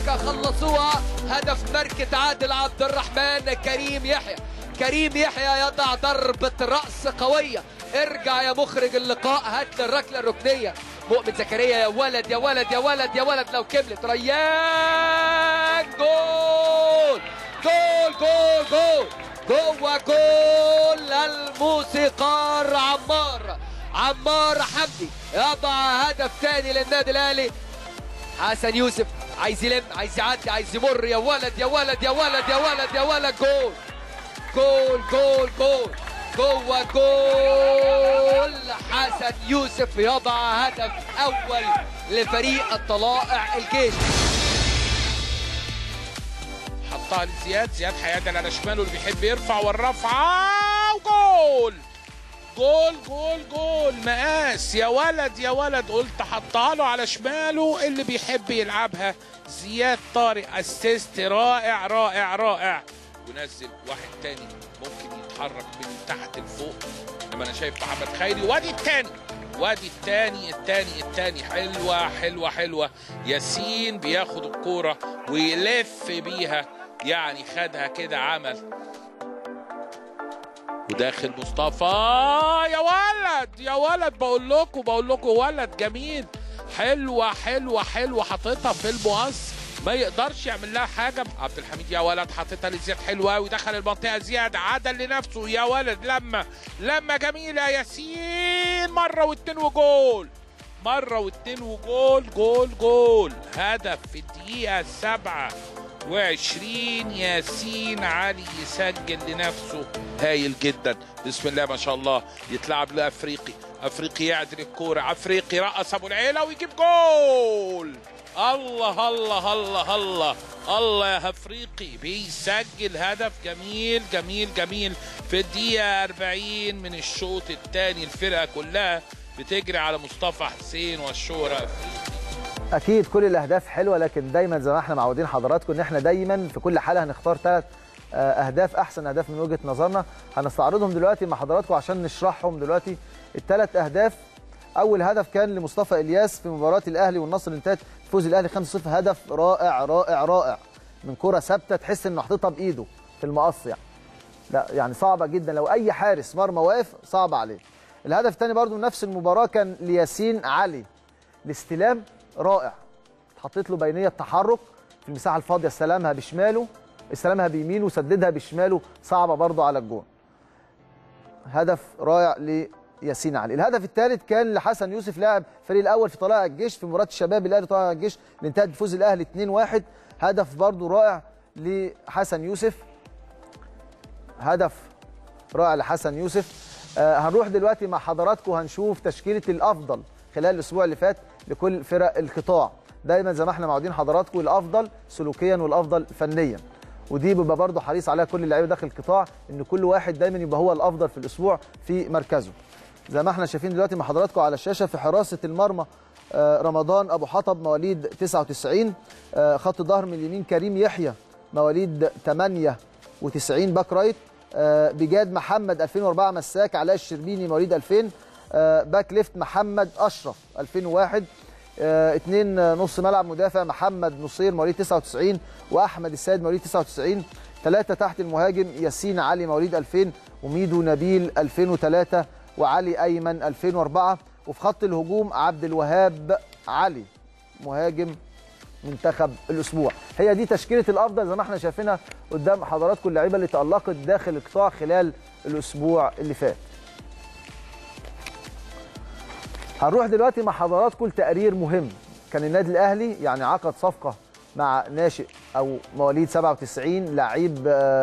المفاجاه خلصوها هدف ماركه عادل عبد الرحمن كريم يحيى كريم يحيى يضع ضربه راس قويه ارجع يا مخرج اللقاء هات لي الركله الركنيه مؤمن زكريا يا ولد يا ولد يا ولد يا ولد لو كملت ريان جول جول جول جول جوه جول الموسيقار عمار عمار حمدي يضع هدف ثاني للنادي الاهلي حسن يوسف عايز يلم عايز يعدي عايز يمر يا ولد يا ولد يا ولد يا ولد يا ولد جول جول جول جول جوه جول حسن يوسف يضع هدف اول لفريق الطلائع الجيش حطها لزياد زياد هيعدل على شماله اللي بيحب يرفع والرفعه وجول جول جول جول مقاس يا ولد يا ولد قلت حطها له على شماله اللي بيحب يلعبها زياد طارق اسيست رائع رائع رائع ونزل واحد تاني ممكن يتحرك من تحت لفوق انما انا شايف محمد خيري وادي التاني وادي التاني التاني التاني حلوه حلوه حلوه ياسين بياخد الكوره ويلف بيها يعني خدها كده عمل وداخل مصطفى يا ولد يا ولد بقول لكم بقول لكم ولد جميل حلوه حلوه حلوه حاططها في المقص ما يقدرش يعمل لها حاجه عبد الحميد يا ولد حاططها لزياد حلوه قوي دخل المنطقه زياد عدل لنفسه يا ولد لما لما جميله ياسين مره واتنين وجول مره واتنين وجول جول جول هدف في الدقيقه سبعة وعشرين ياسين علي يسجل لنفسه هايل جدا بسم الله ما شاء الله يتلعب لافريقي افريقي يعدل الكوره افريقي رقص ابو العيله ويجيب جول الله الله الله الله الله يا افريقي بيسجل هدف جميل جميل جميل في الدقيقه 40 من الشوط الثاني الفرقه كلها بتجري على مصطفى حسين والشهرة افريقي اكيد كل الاهداف حلوه لكن دايما زي ما احنا معودين حضراتكم ان احنا دايما في كل حاله هنختار ثلاث اهداف احسن اهداف من وجهه نظرنا هنستعرضهم دلوقتي مع حضراتكم عشان نشرحهم دلوقتي الثلاث اهداف اول هدف كان لمصطفى الياس في مباراه الاهلي والنصر اللي انتهت فوز الاهلي 5-0 هدف رائع رائع رائع من كره ثابته تحس انه حاططها بايده في المقص يعني لا يعني صعبه جدا لو اي حارس مرمى واقف صعب عليه الهدف الثاني برضو نفس المباراه كان لياسين علي الاستلام رائع اتحطت له بينيه تحرك في المساحه الفاضيه استلمها بشماله استلمها بيمينه وسددها بشماله صعبه برضو على الجون هدف رائع لياسين علي الهدف الثالث كان لحسن يوسف لاعب الفريق الاول في طلائع الجيش في مباراه الشباب الاهلي طلائع الجيش اللي انتهت بفوز الاهلي 2-1 هدف برضو رائع لحسن يوسف هدف رائع لحسن يوسف آه هنروح دلوقتي مع حضراتكم هنشوف تشكيله الافضل خلال الاسبوع اللي فات لكل فرق القطاع دايما زي ما احنا معودين حضراتكم الافضل سلوكيا والافضل فنيا ودي بيبقى برضه حريص عليها كل اللعيبه داخل القطاع ان كل واحد دايما يبقى هو الافضل في الاسبوع في مركزه زي ما احنا شايفين دلوقتي مع حضراتكم على الشاشه في حراسه المرمى آه رمضان ابو حطب مواليد 99 آه خط ظهر من اليمين كريم يحيى مواليد 98 باك رايت آه بجاد محمد 2004 مساك علاء الشربيني مواليد 2000 باك ليفت محمد اشرف 2001 آه اثنين نص ملعب مدافع محمد نصير مواليد 99 واحمد السيد مواليد 99 ثلاثه تحت المهاجم ياسين علي مواليد 2000 وميدو نبيل 2003 وعلي ايمن 2004 وفي خط الهجوم عبد الوهاب علي مهاجم منتخب الاسبوع هي دي تشكيله الافضل زي ما احنا شايفينها قدام حضراتكم اللعيبه اللي تالقت داخل القطاع خلال الاسبوع اللي فات هنروح دلوقتي مع حضراتكم لتقرير مهم كان النادي الاهلي يعني عقد صفقه مع ناشئ او مواليد 97 لعيب